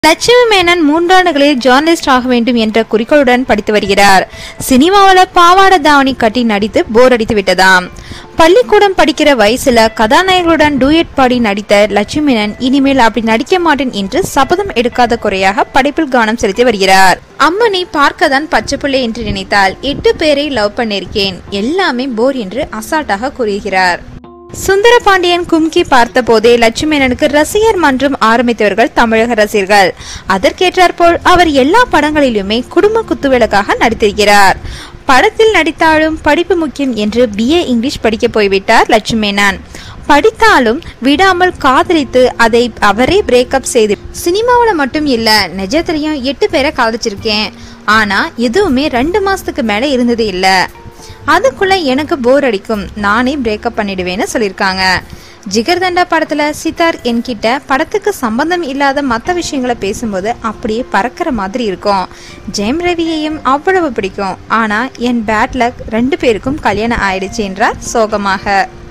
Lakshmi Menon மூன்றாண்டுகளில் journalist ஆக வேண்டும் என்ற குறிக்கோளுடன் படித்து வருகிறார் சினிமாவில் பாவாடை தாவணி கட்டி நடித்து போர் அடித்து விட்டதாம் பள்ளிக்கூடம் படிக்கிற வயசுல கதாநாயகர்களுடன் டூயட் பாடி நடித்த லட்சுமி மேனன் இனிமேல் அப்படி நடிக்க மாட்டேன் என்று சபதம் எடுக்காத குறையாக படிப்பில் கவனம் செலுத்தி வருகிறார் அம்மனி பார்க்கதான் பச்சை பிள்ளை என்று நினைத்தால் எட்டு பேரை லவ் பண்ணிருக்கேன் எல்லாமே போர் என்று அசால்ட்டாக கூறுகிறார் சுந்தர பாண்டியன் கும்கி பார்த்தபோதே லட்சுமணனுக்கு ரசிகர் மன்றம் ஆரம்பித்தவர்கள் தமிழக ரசிகர்கள் அதற்கேற்றாற்போல் அவர் எல்லா படங்களிலுமே குடும்ப குத்துவிளக்காக நடித்திருக்கிறார் படத்தில் நடித்தாலும் படிப்பு முக்கியம் என்று பிஏ இங்கிலீஷ் படிக்க போய்விட்டார் லட்சுமணன் படித்தாலும் விடாமல் காதலித்து அதை அவரே பிரேக்கப் செய்து சினிமாவில் மட்டும் இல்ல நிஜத்திலையும் எட்டு பேரை காதலிச்சிருக்கேன் ஆனா எதுவுமே ரெண்டு மாசத்துக்கு மேல இருந்தது இல்ல அதுக்குள்ள எனக்கு போர் அடிக்கும் நானே பிரேக்கப் பண்ணிடுவேன்னு சொல்லியிருக்காங்க ஜிகர்தண்டா படத்துல சித்தார் என்கிட்ட படத்துக்கு சம்பந்தம் இல்லாத மற்ற விஷயங்களை பேசும்போது அப்படியே பறக்கிற மாதிரி இருக்கும் ஜெயம் ரவியையும் அவ்வளவு பிடிக்கும் ஆனா என் பேட் லக் ரெண்டு பேருக்கும் கல்யாணம் ஆயிடுச்சு என்றார் சோகமாக